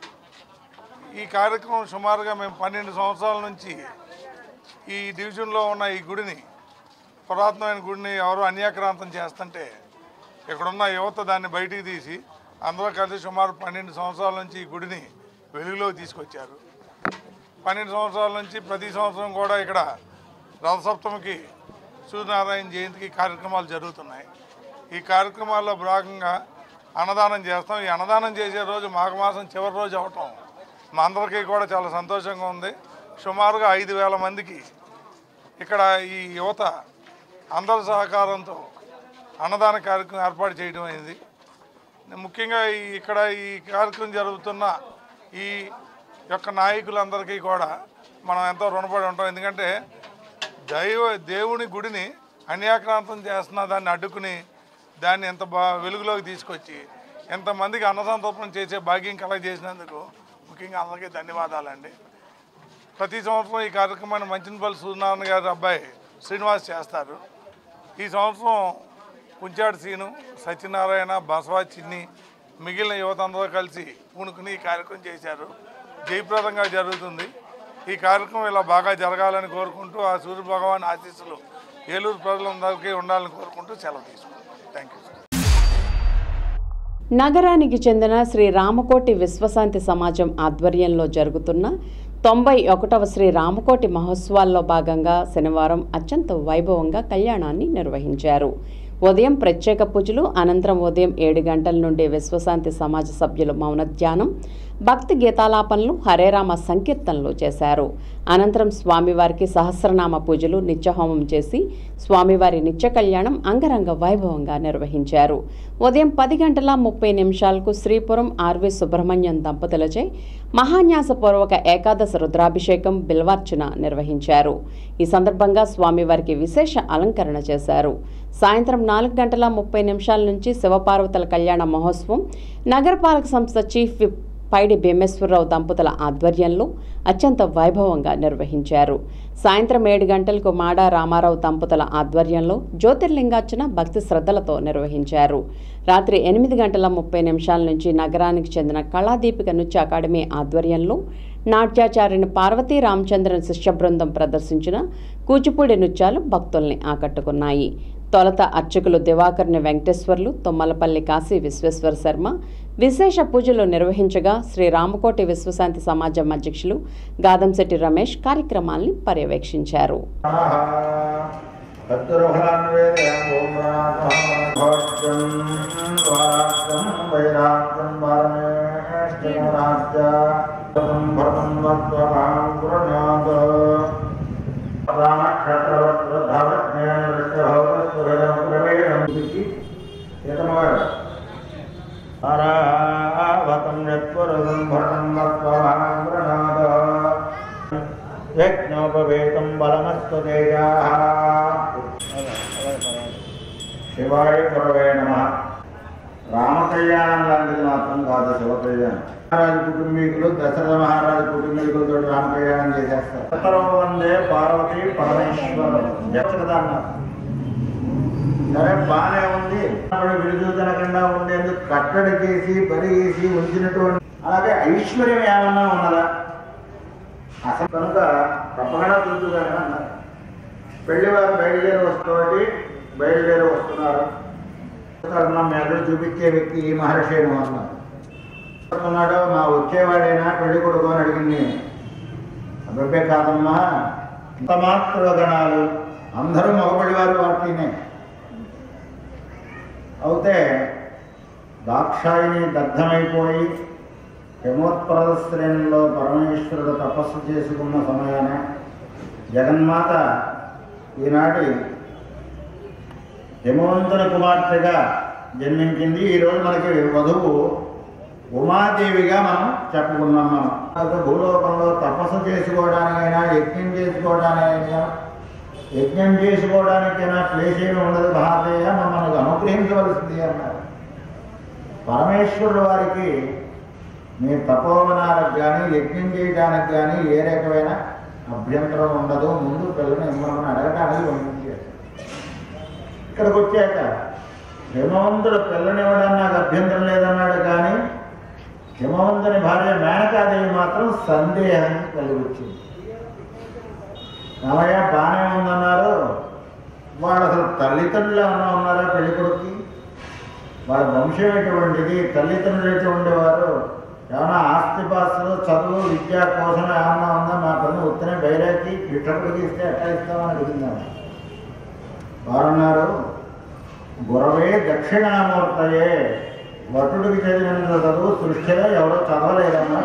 ఈ కార్యక్రమం సుమారుగా మేము పన్నెండు సంవత్సరాల నుంచి ఈ డివిజన్లో ఉన్న ఈ గుడిని పురాతనమైన గుడిని ఎవరో అన్యాక్రాంతం చేస్తుంటే ఇక్కడున్న యువత దాన్ని బయటికి తీసి అందరూ కలిసి సుమారు పన్నెండు సంవత్సరాల నుంచి ఈ గుడిని వెలుగులోకి తీసుకొచ్చారు పన్నెండు సంవత్సరాల నుంచి ప్రతి సంవత్సరం కూడా ఇక్కడ రథసప్తమికి సూర్యనారాయణ జయంతికి కార్యక్రమాలు జరుగుతున్నాయి ఈ కార్యక్రమాల్లో భాగంగా అన్నదానం చేస్తాం ఈ అన్నదానం చేసే రోజు మాఘమాసం చివరి రోజు అవటం మా అందరికీ కూడా చాలా సంతోషంగా ఉంది సుమారుగా ఐదు వేల మందికి ఇక్కడ ఈ యువత అందరి సహకారంతో అన్నదాన కార్యక్రమం ఏర్పాటు చేయడం అయింది ముఖ్యంగా ఈ ఇక్కడ ఈ కార్యక్రమం జరుగుతున్న ఈ యొక్క నాయకులందరికీ కూడా మనం ఎంతో రుణపడి ఉంటాం ఎందుకంటే దైవ దేవుని గుడిని అన్యాక్రాంతం చేస్తున్న దాన్ని అడ్డుకుని దాన్ని ఎంత బా వెలుగులోకి తీసుకొచ్చి ఎంతమందికి అన్నసంతర్పణ చేసే భాగ్యం కలగజేసినందుకు ముఖ్యంగా అందరికీ ధన్యవాదాలండి ప్రతి సంవత్సరం ఈ కార్యక్రమాన్ని మంచినపల్లి సూర్యనారాయణ గారి అబ్బాయి శ్రీనివాస్ చేస్తారు ఈ సంవత్సరం కుంచాడు సీను సత్యనారాయణ బసవా చిన్ని మిగిలిన యువత అందరూ కలిసి పూనుకుని ఈ కార్యక్రమం చేశారు జయప్రదంగా జరుగుతుంది ఈ కార్యక్రమం ఇలా బాగా జరగాలని కోరుకుంటూ ఆ సూర్య భగవాన్ ఆశీస్సులు ఏలూరు ప్రజలందరికీ ఉండాలని కోరుకుంటూ సెలవు తీసుకుంటాం థ్యాంక్ యూ నగరానికి చెందిన శ్రీ రామకోటి విశ్వశాంతి సమాజం ఆధ్వర్యంలో జరుగుతున్న తొంభై ఒకటవ శ్రీ రామకోటి మహోత్సవాల్లో భాగంగా శనివారం అత్యంత వైభవంగా కళ్యాణాన్ని నిర్వహించారు ఉదయం ప్రత్యేక పూజలు అనంతరం ఉదయం ఏడు గంటల నుండి విశ్వశాంతి సమాజ సభ్యులు మౌన ధ్యానం భక్తి గీతాలాపనలు హరేరామ సంకీర్తనలు చేశారు అనంతరం స్వామివారికి సహస్రనామ పూజలు నిత్యహోమం చేసి స్వామివారి నిత్య కళ్యాణం అంగరంగ వైభవంగా నిర్వహించారు ఉదయం పది గంటల ముప్పై నిమిషాలకు శ్రీపురం ఆర్వి సుబ్రహ్మణ్యం దంపతులచే మహాన్యాసపూర్వక ఏకాదశ రుద్రాభిషేకం బిల్వార్చన నిర్వహించారు ఈ సందర్భంగా స్వామివారికి విశేష అలంకరణ చేశారు సాయంత్రం నాలుగు గంటల ముప్పై నిమిషాల నుంచి శివపార్వతుల కళ్యాణ మహోత్సవం నగరపాలక సంస్థ చీఫ్ విప్ పైడి భీమేశ్వరరావు దంపతుల ఆధ్వర్యంలో అత్యంత వైభవంగా నిర్వహించారు సాయంత్రం ఏడు గంటలకు మాడా రామారావు దంపతుల ఆధ్వర్యంలో జ్యోతిర్లింగార్చన భక్తి శ్రద్ధలతో నిర్వహించారు రాత్రి ఎనిమిది గంటల ముప్పై నిమిషాల నుంచి నగరానికి చెందిన కళాదీపిక నృత్య అకాడమీ ఆధ్వర్యంలో నాట్యాచార్యుని పార్వతీ రామచంద్రన్ శిష్య బృందం ప్రదర్శించిన కూచిపూడి నృత్యాలు భక్తుల్ని ఆకట్టుకున్నాయి తొలత అర్చకులు దివాకర్ని వెంకటేశ్వర్లు తొమ్మలపల్లి కాశీ విశ్వేశ్వర శర్మ విశేష పూజలు నిర్వహించగా శ్రీ రామకోటి విశ్వశాంతి సమాజం అధ్యక్షులు గాదంశెట్టి రమేష్ కార్యక్రమాల్ని పర్యవేక్షించారు ఏతమగా అరావతం యత్వరదం భటం వత్వమామృణాద యజ్ఞోపవేతం బలమస్తు తేజా శివాయ గురవే నమ రామకళ్యాణం లాంటిది మాత్రం కాదు శివ కళ్యాణం మహారాజు కుటుంబీకులు దశరథ మహారాజు కుటుంబీకులతో రామకళ్యాణం చేసేస్తారు ఉత్తరం వందే పార్వతి పరమేశ్వరం జగత్ కదా అన్నారు సరే బాగానే ఉంది అప్పుడు విడుదలకుండా ఉండేందుకు కట్టడి చేసి బలి చేసి ఉంచినటువంటి అలాగే ఐశ్వర్యం ఏమన్నా ఉన్నదా అసలు కనుక తప్పకుండా చూద్దుగానే అన్నారు పెళ్లి వారు బయలుదేరి వస్తున్నది బయలుదేరి వస్తున్నారు నా మెదడు చూపించే వ్యక్తి ఈ మహర్షేమో అన్నారు వస్తున్నాడు మా వచ్చేవాడైనా పెళ్లి కొడుకు అని అడిగింది అబ్బాయి కాదమ్మా ఇంత మాత్ర గణాలు అందరూ మగపడి వారు వాటినే అయితే దాక్షాయిని దగ్ధమైపోయి హిమోత్పద శ్రేణిలో పరమేశ్వరుడు తపస్సు చేసుకున్న సమయాన జగన్మాత ఈనాటి హిమవంతుని కుమార్తెగా జన్మించింది ఈరోజు మనకి వధువు ఉమాదేవిగా మనం చెప్పుకున్నాం మనం అయితే భూలోకంలో తపస్సు చేసుకోవడానికైనా యజ్ఞం చేసుకోవడానికైనా యజ్ఞం చేసుకోవడానికైనా ప్లేస్ ఏమి ఉండదు భారతీయ మమ్మల్ని అనుగ్రహించవలసింది అన్నారు పరమేశ్వరుడు వారికి మీ తపోవనాలకు కానీ యజ్ఞం చేయడానికి కానీ ఏ రకమైన అభ్యంతరం ఉండదు ముందు పిల్లల్ని ఇమ్మని అడగడానికి పంపించారు ఇక్కడికి వచ్చాక హిమవంతుడు పిల్లనివ్వడానికి నాకు అభ్యంతరం లేదన్నాడు కానీ హిమవంతుని భార్య మేనకాదేవి మాత్రం సందేహం కలిగి వచ్చింది రామయ్య బాగానే ఉందన్నారు వాడు అసలు తల్లిదండ్రులు ఏమన్నా ఉన్నారా పెళ్లి కొడుక్కి వాళ్ళ వంశం ఎటువంటిది తల్లిదండ్రులు ఎటువంటి వారు ఏమైనా ఆస్తిపాస్తులు చదువు విద్య కోసం ఏమన్నా ఉందా మా పిల్లలు ఉత్తనే బైరాకి భిక్షకుడికి ఇస్తే ఎట్లా ఇస్తామని అడిగిందాము వారన్నారు గురవే దక్షిణామూర్తయే వటుడికి చదివినంత చదువు సృష్టిలో ఎవరో చదవలేదన్నా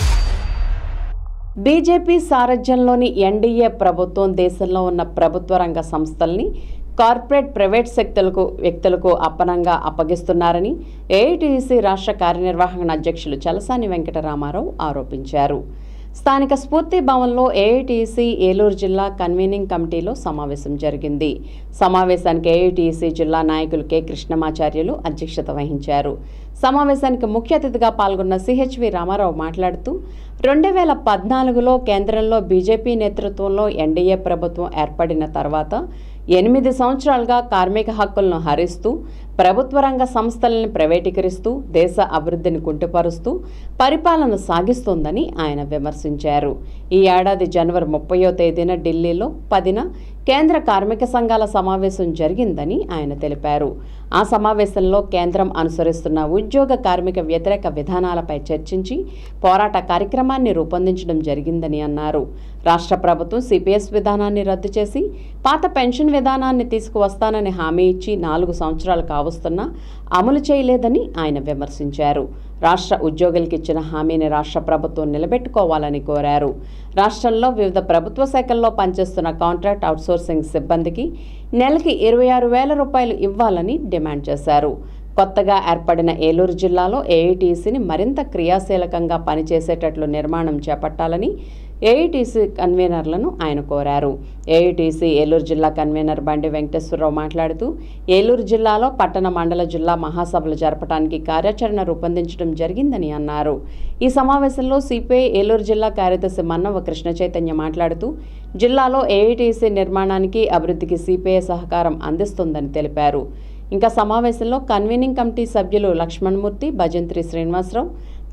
బీజేపీ సారథ్యంలోని ఎన్డీఏ ప్రభుత్వం దేశంలో ఉన్న ప్రభుత్వ రంగ సంస్థల్ని కార్పొరేట్ ప్రైవేట్ శక్తులకు వ్యక్తులకు అప్పనంగా అప్పగిస్తున్నారని ఏఐటీసీ రాష్ట్ర కార్యనిర్వాహక అధ్యక్షులు చలసాని వెంకటరామారావు ఆరోపించారు స్థానిక స్ఫూర్తి భవన్లో ఏఐటీసీ ఏలూరు జిల్లా కన్వీనింగ్ కమిటీలో సమావేశం జరిగింది సమావేశానికి ఏఐటీసీ జిల్లా నాయకులు కె కృష్ణమాచార్యులు అధ్యక్షత వహించారు సమావేశానికి ముఖ్య అతిథిగా పాల్గొన్న సిహెచ్వి రామారావు మాట్లాడుతూ రెండు వేల పద్నాలుగులో కేంద్రంలో బీజేపీ నేతృత్వంలో ఎన్డీఏ ప్రభుత్వం ఏర్పడిన తర్వాత ఎనిమిది సంవత్సరాలుగా కార్మిక హక్కులను హరిస్తూ ప్రభుత్వ రంగ సంస్థలను ప్రైవేటీకరిస్తూ దేశ అభివృద్ధిని కుంటుపరుస్తూ పరిపాలన సాగిస్తోందని ఆయన విమర్శించారు ఈ ఏడాది జనవరి ముప్పయో తేదీన ఢిల్లీలో పదిన కేంద్ర కార్మిక సంఘాల సమావేశం జరిగిందని ఆయన తెలిపారు ఆ సమావేశంలో కేంద్రం అనుసరిస్తున్న ఉద్యోగ కార్మిక వ్యతిరేక విధానాలపై చర్చించి పోరాట కార్యక్రమాన్ని రూపొందించడం జరిగిందని అన్నారు రాష్ట్ర ప్రభుత్వం సిపిఎస్ విధానాన్ని రద్దు చేసి పాత పెన్షన్ విధానాన్ని తీసుకువస్తానని హామీ ఇచ్చి నాలుగు సంవత్సరాలు కావస్తున్నా అమలు చేయలేదని ఆయన విమర్శించారు రాష్ట్ర ఉద్యోగులకు ఇచ్చిన హామీని రాష్ట్ర ప్రభుత్వం నిలబెట్టుకోవాలని కోరారు రాష్ట్రంలో వివిధ ప్రభుత్వ శాఖల్లో పనిచేస్తున్న కాంట్రాక్ట్ అవుట్సోర్సింగ్ సిబ్బందికి నెలకి ఇరవై ఆరు వేల రూపాయలు ఇవ్వాలని డిమాండ్ చేశారు కొత్తగా ఏర్పడిన ఏలూరు జిల్లాలో ఏఐటీసీని మరింత క్రియాశీలకంగా పనిచేసేటట్లు నిర్మాణం చేపట్టాలని ఏఐటీసీ కన్వీనర్లను ఆయన కోరారు ఏఐటీసీ ఏలూరు జిల్లా కన్వీనర్ బండి వెంకటేశ్వరరావు మాట్లాడుతూ ఏలూరు జిల్లాలో పట్టణ మండల జిల్లా మహాసభలు జరపడానికి కార్యాచరణ రూపొందించడం జరిగిందని అన్నారు ఈ సమావేశంలో సిపిఐ ఏలూరు జిల్లా కార్యదర్శి మన్నవ కృష్ణ చైతన్య మాట్లాడుతూ జిల్లాలో ఏఐటీసీ నిర్మాణానికి అభివృద్ధికి సిపిఐ సహకారం అందిస్తుందని తెలిపారు ఇంకా సమావేశంలో కన్వీనింగ్ కమిటీ సభ్యులు లక్ష్మణమూర్తి భజంత్రి శ్రీనివాసరావు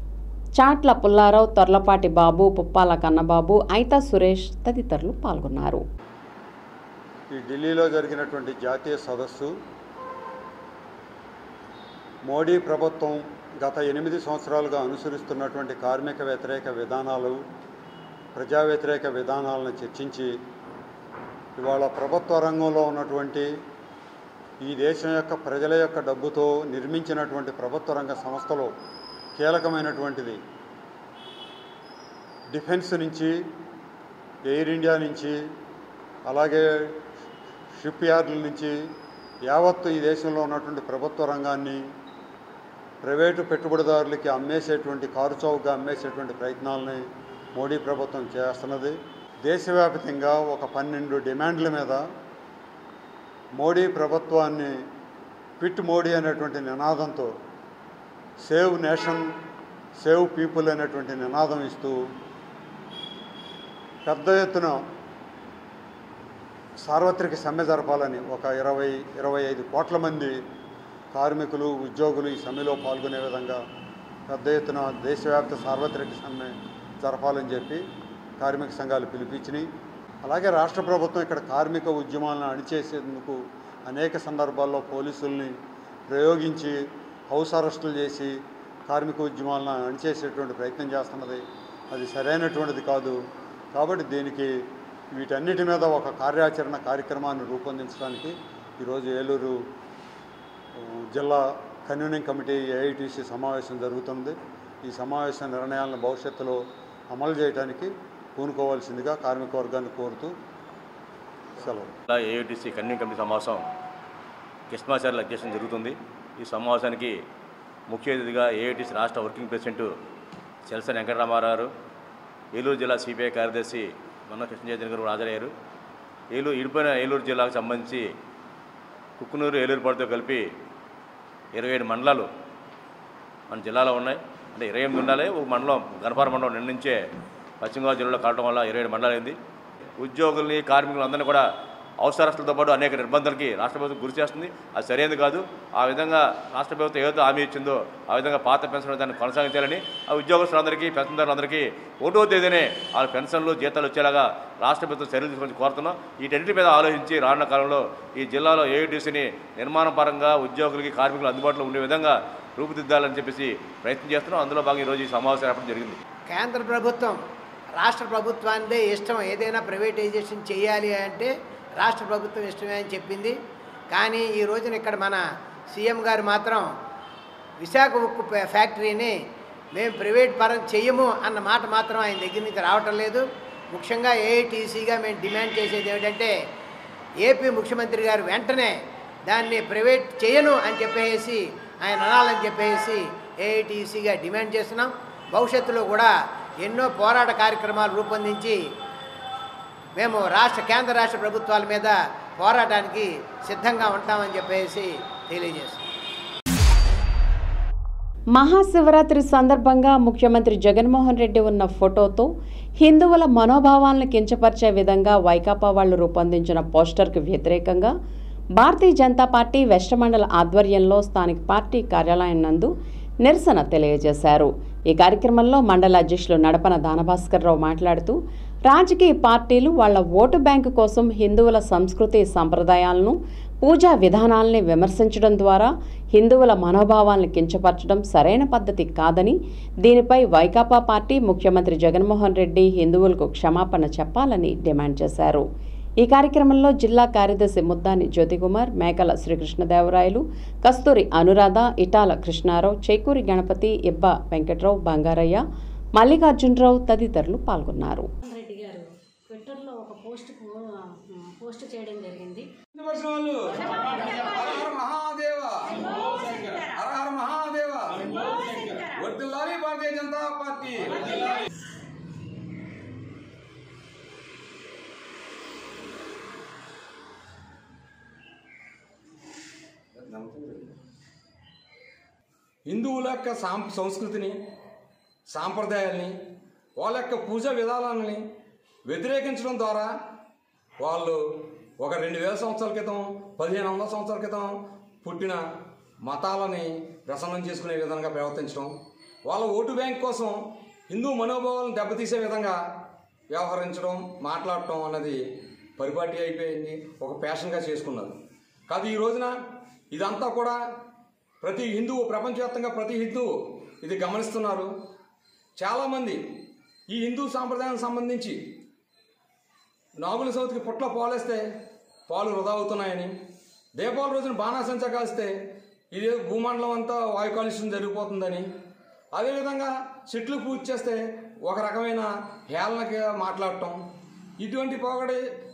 చాట్ల పుల్లారావు తొర్లపాటి బాబు పుప్పాల కన్నబాబు ఐతా సురేష్ తదితరులు పాల్గొన్నారు ఈ ఢిల్లీలో జరిగినటువంటి జాతీయ సదస్సు మోడీ ప్రభుత్వం గత ఎనిమిది సంవత్సరాలుగా అనుసరిస్తున్నటువంటి కార్మిక వ్యతిరేక విధానాలు ప్రజా వ్యతిరేక విధానాలను చర్చించి ఇవాళ ప్రభుత్వ రంగంలో ఉన్నటువంటి ఈ దేశం యొక్క ప్రజల యొక్క డబ్బుతో నిర్మించినటువంటి ప్రభుత్వ రంగ సంస్థలు కీలకమైనటువంటిది డిఫెన్స్ నుంచి ఎయిర్ ఇండియా నుంచి అలాగే షిప్ యార్డుల నుంచి యావత్తు ఈ దేశంలో ఉన్నటువంటి ప్రభుత్వ రంగాన్ని ప్రైవేటు పెట్టుబడిదారులకి అమ్మేసేటువంటి కారు చౌకగా అమ్మేసేటువంటి ప్రయత్నాలని మోడీ ప్రభుత్వం చేస్తున్నది దేశవ్యాప్తంగా ఒక పన్నెండు డిమాండ్ల మీద మోడీ ప్రభుత్వాన్ని క్విట్ మోడీ అనేటువంటి నినాదంతో సేవ్ నేషన్ సేవ్ పీపుల్ అనేటువంటి నినాదం ఇస్తూ పెద్ద ఎత్తున సార్వత్రిక సమ్మె జరపాలని ఒక ఇరవై ఇరవై ఐదు కోట్ల మంది కార్మికులు ఉద్యోగులు ఈ సమ్మెలో పాల్గొనే విధంగా పెద్ద ఎత్తున దేశవ్యాప్త సార్వత్రిక సమ్మె జరపాలని చెప్పి కార్మిక సంఘాలు పిలిపించినాయి అలాగే రాష్ట్ర ప్రభుత్వం ఇక్కడ కార్మిక ఉద్యమాలను అణిచేసేందుకు అనేక సందర్భాల్లో పోలీసుల్ని ప్రయోగించి హౌస్ అరెస్టులు చేసి కార్మిక ఉద్యమాలను అణిచేసేటువంటి ప్రయత్నం చేస్తున్నది అది సరైనటువంటిది కాదు కాబట్టి దీనికి వీటన్నిటి మీద ఒక కార్యాచరణ కార్యక్రమాన్ని రూపొందించడానికి ఈరోజు ఏలూరు ఆ, జిల్లా కన్వీనింగ్ కమిటీ ఏఐటీసీ సమావేశం జరుగుతుంది ఈ సమావేశ నిర్ణయాలను భవిష్యత్తులో అమలు చేయడానికి పూనుకోవాల్సిందిగా కార్మిక వర్గాన్ని కోరుతూ సెలవు ఏఐటీసీ కన్వీనింగ్ కమిటీ సమావేశం కృష్ణాచార్యుల అధ్యక్షం జరుగుతుంది ఈ సమావేశానికి ముఖ్య అతిథిగా ఏఐటీసీ రాష్ట్ర వర్కింగ్ ప్రెసిడెంట్ చెలసని వెంకటరామారావు ఏలూరు జిల్లా సిపిఐ కార్యదర్శి మొన్న కృష్ణ చైతన్య గారు హాజరయ్యారు ఏలూరు ఇడిపోయిన ఏలూరు జిల్లాకు సంబంధించి కుక్కునూరు ఏలూరు పాడుతో కలిపి ఇరవై ఏడు మండలాలు మన జిల్లాలో ఉన్నాయి అంటే ఇరవై ఎనిమిది ఉండాలి ఒక మండలం గణపార మండలం నిన్న నుంచే పశ్చిమ గోదావరి జిల్లాలో కావడం వల్ల ఇరవై ఏడు మండలాలు అయింది ఉద్యోగుల్ని కార్మికులు అందరినీ కూడా అవసరస్తులతో పాటు అనేక నిర్బంధాలకి రాష్ట్ర ప్రభుత్వం గురి చేస్తుంది అది సరైనది కాదు ఆ విధంగా రాష్ట్ర ప్రభుత్వం ఏదైతే హామీ ఇచ్చిందో ఆ విధంగా పాత పెన్షన్ దాన్ని కొనసాగించాలని ఆ ఉద్యోగస్తులందరికీ పెన్షన్దారులందరికీ ఒకటో తేదీనే వాళ్ళ పెన్షన్లు జీతాలు వచ్చేలాగా రాష్ట్ర ప్రభుత్వం చర్యలు తీసుకొని కోరుతున్నాం వీటన్నిటి మీద ఆలోచించి రానున్న కాలంలో ఈ జిల్లాలో ఏఐటీసీని నిర్మాణ పరంగా ఉద్యోగులకి కార్మికులు అందుబాటులో ఉండే విధంగా రూపుదిద్దాలని చెప్పేసి ప్రయత్నం చేస్తున్నాం అందులో భాగంగా ఈరోజు ఈ సమావేశం ఏర్పడడం జరిగింది కేంద్ర ప్రభుత్వం రాష్ట్ర ప్రభుత్వానిదే ఇష్టం ఏదైనా ప్రైవేటైజేషన్ చేయాలి అంటే రాష్ట్ర ప్రభుత్వం ఇష్టమే అని చెప్పింది కానీ ఈ రోజున ఇక్కడ మన సీఎం గారు మాత్రం విశాఖ ఉక్కు ఫ్యా- ఫ్యాక్టరీని మేము ప్రైవేట్ పరం చెయ్యము అన్న మాట మాత్రం ఆయన దగ్గర నుంచి రావటం లేదు ముఖ్యంగా ఏఐటీసీగా మేము డిమాండ్ చేసేది ఏమిటంటే ఏపీ ముఖ్యమంత్రి గారు వెంటనే దాన్ని ప్రైవేట్ చేయను అని చెప్పేసి ఆయన అనాలని చెప్పేసి ఏఐటీసీగా డిమాండ్ చేస్తున్నాం భవిష్యత్తులో కూడా ఎన్నో పోరాట కార్యక్రమాలు రూపొందించి మేము రాష్ట్ర కేంద్ర రాష్ట్ర ప్రభుత్వాల మీద పోరాటానికి సిద్ధంగా ఉంటామని చెప్పేసి తెలియజేస్తున్నాం మహాశివరాత్రి సందర్భంగా ముఖ్యమంత్రి జగన్మోహన్ రెడ్డి ఉన్న ఫోటోతో హిందువుల మనోభావాలను కించపరిచే విధంగా వైకాపా వాళ్ళు రూపొందించిన పోస్టర్కు వ్యతిరేకంగా భారతీయ జనతా పార్టీ వెస్ట్ మండల ఆధ్వర్యంలో స్థానిక పార్టీ కార్యాలయం నందు నిరసన తెలియజేశారు ఈ కార్యక్రమంలో మండల అధ్యక్షులు నడపన దానభాస్కర్రావు మాట్లాడుతూ రాజకీయ పార్టీలు వాళ్ళ ఓటు బ్యాంకు కోసం హిందువుల సంస్కృతి సంప్రదాయాలను పూజా విధానాల్ని విమర్శించడం ద్వారా హిందువుల మనోభావాలను కించపరచడం సరైన పద్ధతి కాదని దీనిపై వైకాపా పార్టీ ముఖ్యమంత్రి జగన్మోహన్ రెడ్డి హిందువులకు క్షమాపణ చెప్పాలని డిమాండ్ చేశారు ఈ కార్యక్రమంలో జిల్లా కార్యదర్శి ముద్దాని జ్యోతికుమార్ మేకల శ్రీకృష్ణదేవరాయలు కస్తూరి అనురాధ ఇటాల కృష్ణారావు చేకూరి గణపతి ఇబ్బ వెంకట్రావు బంగారయ్య మల్లికార్జునరావు తదితరులు పాల్గొన్నారు రెడ్డి గారు ట్విట్టర్లో ఒక పోస్ట్ పోస్ట్ చేయడం జరిగింది వాళ్ళు హరహర మహాదేవ హరహర మహాదేవ వర్దిల్లాలి భారతీయ జనతా పార్టీ హిందువుల యొక్క సాం సంస్కృతిని సాంప్రదాయాల్ని వాళ్ళ యొక్క పూజా విధానాలని వ్యతిరేకించడం ద్వారా వాళ్ళు ఒక రెండు వేల సంవత్సరాల క్రితం పదిహేను వందల సంవత్సరాల క్రితం పుట్టిన మతాలని ప్రసన్నం చేసుకునే విధంగా ప్రవర్తించడం వాళ్ళ ఓటు బ్యాంక్ కోసం హిందూ మనోభావాలను దెబ్బతీసే విధంగా వ్యవహరించడం మాట్లాడటం అన్నది పరిపాటి అయిపోయింది ఒక ప్యాషన్గా చేసుకున్నారు కాదు ఈ రోజున ఇదంతా కూడా ప్రతి హిందువు ప్రపంచవ్యాప్తంగా ప్రతి హిందువు ఇది గమనిస్తున్నారు చాలామంది ఈ హిందూ సాంప్రదాయానికి సంబంధించి నాగుల సౌతికి పుట్ల పాలేస్తే పాలు వృధా అవుతున్నాయని దీపావళి రోజున బాణాసంచా కాస్తే ఇది భూమండలం అంతా వాయు కాలుష్యం జరిగిపోతుందని అదేవిధంగా చెట్లు పూజ చేస్తే ఒక రకమైన హేళనకి మాట్లాడటం ఇటువంటి పోగడి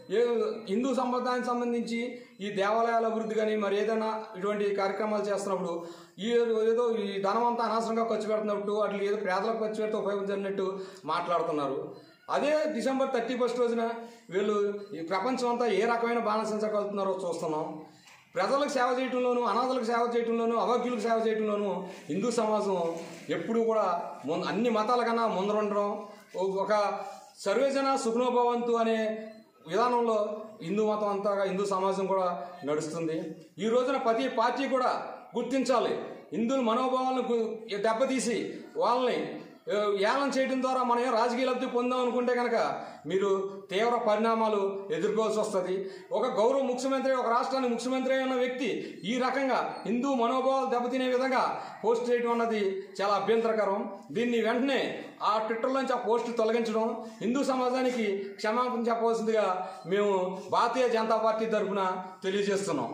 ఏ హిందూ సంప్రదాయానికి సంబంధించి ఈ దేవాలయాల అభివృద్ధి కానీ మరి ఏదైనా ఇటువంటి కార్యక్రమాలు చేస్తున్నప్పుడు ఈ ఏదో ఈ ధనం అంతా అనవసరంగా ఖర్చు పెడుతున్నట్టు అట్లా ఏదో పేదలకు ఖర్చు పెడితే ఉపయోగించినట్టు మాట్లాడుతున్నారు అదే డిసెంబర్ థర్టీ ఫస్ట్ రోజున వీళ్ళు ఈ ప్రపంచం అంతా ఏ రకమైన బాణసంచగలుగుతున్నారో చూస్తున్నాం ప్రజలకు సేవ చేయటంలోనూ అనాథలకు సేవ చేయటంలోనూ అభాగ్యులకు సేవ చేయటంలోనూ హిందూ సమాజం ఎప్పుడూ కూడా ముందు అన్ని మతాల కన్నా ముందరుండడం ఒక సర్వేజన సుఖనోభవంతు అనే విధానంలో హిందూ మతం అంతా హిందూ సమాజం కూడా నడుస్తుంది ఈ రోజున ప్రతి పార్టీ కూడా గుర్తించాలి హిందువుల మనోభావాలను గు- దెబ్బతీసి వాళ్ళని ఏ, ఏలం చేయడం ద్వారా మనం ఏం రాజకీయ లబ్ధి పొందాం అనుకుంటే కనుక మీరు తీవ్ర పరిణామాలు ఎదుర్కోవాల్సి వస్తుంది ఒక గౌరవ ముఖ్యమంత్రి ఒక రాష్ట్రానికి ముఖ్యమంత్రి అయిన వ్యక్తి ఈ రకంగా హిందూ మనోభావాలు దెబ్బతినే విధంగా పోస్ట్ చేయడం అన్నది చాలా అభ్యంతరకరం దీన్ని వెంటనే ఆ ట్విట్టర్లోంచి ఆ పోస్ట్ తొలగించడం హిందూ సమాజానికి క్షమాపణ చెప్పవలసిందిగా మేము భారతీయ జనతా పార్టీ తరఫున తెలియజేస్తున్నాం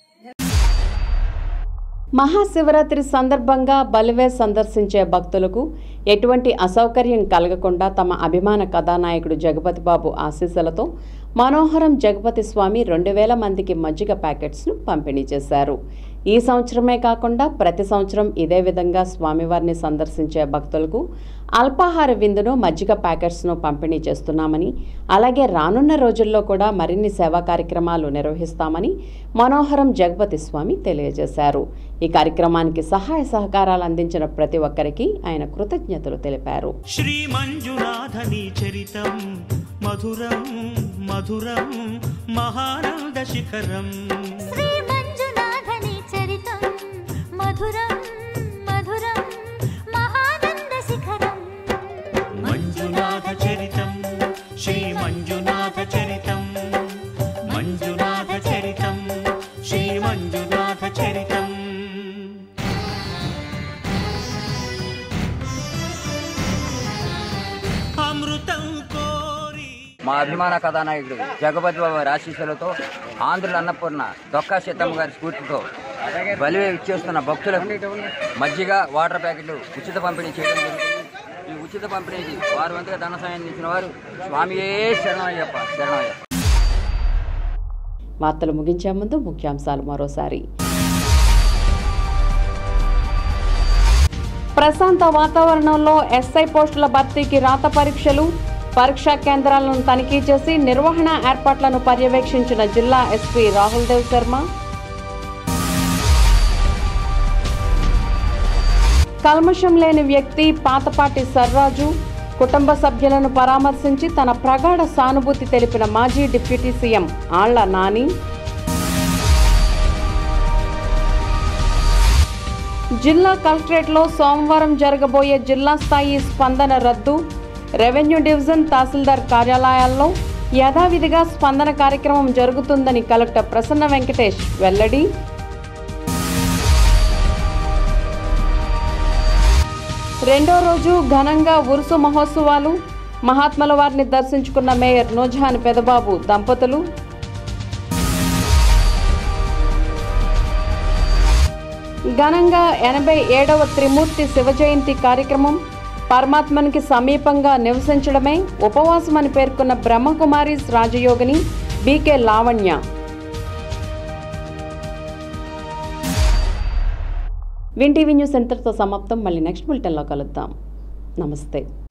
మహాశివరాత్రి సందర్భంగా బలివే సందర్శించే భక్తులకు ఎటువంటి అసౌకర్యం కలగకుండా తమ అభిమాన కథానాయకుడు జగపతి బాబు ఆశీస్సులతో మనోహరం జగపతి స్వామి రెండు వేల మందికి మజ్జిగ ప్యాకెట్స్ను పంపిణీ చేశారు ఈ సంవత్సరమే కాకుండా ప్రతి సంవత్సరం ఇదే విధంగా స్వామివారిని సందర్శించే భక్తులకు అల్పాహార విందును మజ్జిగ ప్యాకెట్స్ను పంపిణీ చేస్తున్నామని అలాగే రానున్న రోజుల్లో కూడా మరిన్ని సేవా కార్యక్రమాలు నిర్వహిస్తామని మనోహరం జగపతి స్వామి తెలియజేశారు ఈ కార్యక్రమానికి సహాయ సహకారాలు అందించిన ప్రతి ఒక్కరికి ఆయన కృతజ్ఞతలు తెలిపారు శ్రీ మంజునాథని చరితం మధురం మధురం మహానంద శిఖరం శ్రీ మంజునాథని చరితం మధురం మధురం మహానంద శిఖరం మంజునాథ చరితం శ్రీ మంజునాథ చరితం మంజునాథ చరితం శ్రీ మంజునాథ చరితం అమృతం కోరి మా అభిమాన కథానాయకుడు జగపతి బాబు గారి ఆశీస్సులతో ఆంధ్రుల అన్నపూర్ణ దొక్కా సీతమ్మ గారి స్ఫూర్తితో బలివే ఇచ్చేస్తున్న భక్తులకు మజ్జిగ వాటర్ ప్యాకెట్లు ఉచిత పంపిణీ చేయడం జరుగుతుంది ఈ ఉచిత పంపిణీకి వారు వంతుగా ధన సాయం ఇచ్చిన వారు స్వామియే శరణమయ్యప్ప శరణమయ్యప్ప వార్తలు ముగించే ముందు ముఖ్యాంశాలు మరోసారి ప్రశాంత వాతావరణంలో ఎస్ఐ పోస్టుల భర్తీకి రాత పరీక్షలు పరీక్షా కేంద్రాలను తనిఖీ చేసి నిర్వహణ ఏర్పాట్లను పర్యవేక్షించిన జిల్లా ఎస్పీ రాహుల్ దేవ్ శర్మ కల్మషం లేని వ్యక్తి పాతపాటి సర్రాజు కుటుంబ సభ్యులను పరామర్శించి తన ప్రగాఢ సానుభూతి తెలిపిన మాజీ డిప్యూటీ సీఎం ఆళ్ల నాని జిల్లా కలెక్టరేట్లో సోమవారం జరగబోయే జిల్లా స్థాయి స్పందన రద్దు రెవెన్యూ డివిజన్ తహసీల్దార్ కార్యాలయాల్లో యథావిధిగా స్పందన కార్యక్రమం జరుగుతుందని కలెక్టర్ ప్రసన్న వెంకటేష్ వెల్లడి రెండో రోజు ఘనంగా ఉరుసు మహోత్సవాలు మహాత్ముల వారిని దర్శించుకున్న మేయర్ నూజహాన్ పెదబాబు దంపతులు ఘనంగా ఎనభై ఏడవ త్రిమూర్తి శివ జయంతి కార్యక్రమం పరమాత్మనికి సమీపంగా నివసించడమే ఉపవాసమని పేర్కొన్న బ్రహ్మకుమారీస్ రాజయోగిని BK Lavanya Win TV news సెంటర్తో సమాప్తం మళ్ళీ నెక్స్ట్ బులెటిన్లో కలుద్దాం నమస్తే